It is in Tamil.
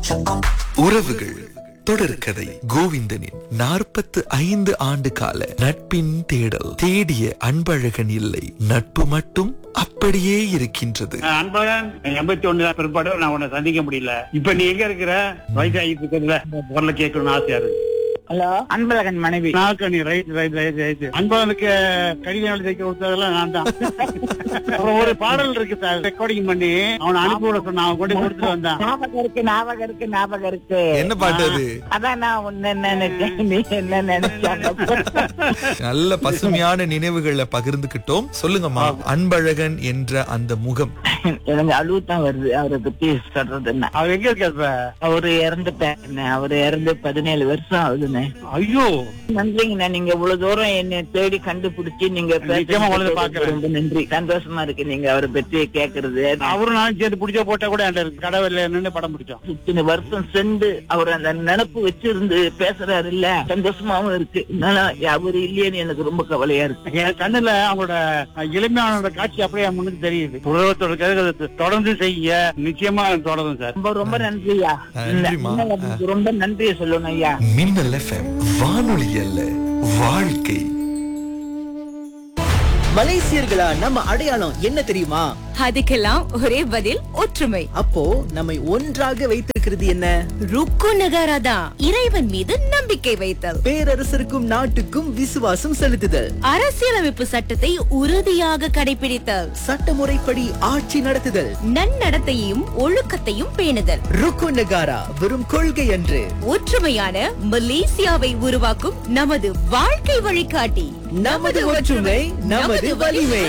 உறவுகள் தொடர்கதை கோவிந்தனின் நாற்பத்து ஐந்து ஆண்டு கால நட்பின் தேடல் தேடிய அன்பழகன் இல்லை நட்பு மட்டும் அப்படியே இருக்கின்றது அன்பழகன் எண்பத்தி ஒண்ணு பிற்பாடு நான் உன்னை சந்திக்க முடியல இப்ப நீ எங்க இருக்கிற வயசாகிட்டு இருக்கிறதுல குரல கேட்கணும்னு ஆசையா இருக்கு ஹலோ அன்பழகன் மனைவி நாக்கணி ரைட் ரைட் ரைட் ரைட் அன்பழகனுக்கு கடிதம் எழுதி தைக்க கொடுத்ததெல்லாம் நான் தான் அப்புறம் ஒரு பாடல் இருக்கு சார் ரெக்கார்டிங் பண்ணி அவனை அனுப்பி விட சொன்னான் அவன் கொண்டு கொடுத்துட்டு வந்தான் ஞாபகம் இருக்கு ஞாபகம் இருக்கு ஞாபகம் இருக்கு என்ன பாட்டு அது அதான் நான் உன்ன நினைச்சேன் நீ என்ன நினைச்சாங்க நல்ல பசுமையான நினைவுகளை பகிர்ந்துகிட்டோம் சொல்லுங்கம்மா அன்பழகன் என்ற அந்த முகம் எனக்கு அழுவு தான் வருது அவரை பத்தி சொல்றதுன்னா அவன் எங்க இருக்க இப்ப அவரு இறந்துட்டாருண்ணே அவரு இறந்து பதினேழு வருஷம் ஆகுதுண்ணே ஐயோ நன்றிங்கண்ணா நீங்க இவ்வளவு தூரம் என்னை தேடி கண்டுபிடிச்சு நீங்க நிச்சயமா உங்களை பேசுறது பார்க்கிறேன். ரொம்ப நன்றி சந்தோஷமா இருக்கு நீங்க அவரை பத்தி கேக்குறது அவரும் நானும் சேர்த்து பிடிச்ச போட்டா கூட என்கிட்ட கடவுள் நின்று படம் பிடிச்சோம் இத்தனை வருஷம் சென்று அவர் அந்த நினப்பு வச்சிருந்து பேசுறாரு இல்ல சந்தோஷமாவும் இருக்கு ஆனா அவர் இல்லையேன்னு எனக்கு ரொம்ப கவலையா இருக்கு என் கண்ணுல அவங்களோட எளிமையான காட்சி அப்படியே என் முன்னுக்கு தெரியுது உலகத்தோட கதை தொடர்ந்து செய்ய நிச்சயமா தொடரும் சார் ரொம்ப ரொம்ப நன்றியா நன்றிம்மா. உங்களுக்கு ரொம்ப நன்றியை சொல்லணும் ஐயா மின்னல் எஃப்எம் வானொலி அல்ல வாழ்க்கை மலேசியர்களா நம்ம அடையாளம் என்ன தெரியுமா அதுக்கெல்லாம் ஒரே பதில் ஒற்றுமை அப்போ நம்மை ஒன்றாக வைத்திருக்கிறது என்ன ருக்கு நகாராதா இறைவன் மீது நம்பிக்கை வைத்தல் பேரரசருக்கும் நாட்டுக்கும் விசுவாசம் செலுத்துதல் அரசியலமைப்பு சட்டத்தை உறுதியாக கடைபிடித்தல் சட்டமுறைப்படி ஆட்சி நடத்துதல் நன்னடத்தையும் ஒழுக்கத்தையும் பேணுதல் ருக்கு நகாரா வெறும் கொள்கை அன்று ஒற்றுமையான மலேசியாவை உருவாக்கும் நமது வாழ்க்கை வழிகாட்டி நமது ஒற்றுமை நமது வலிமை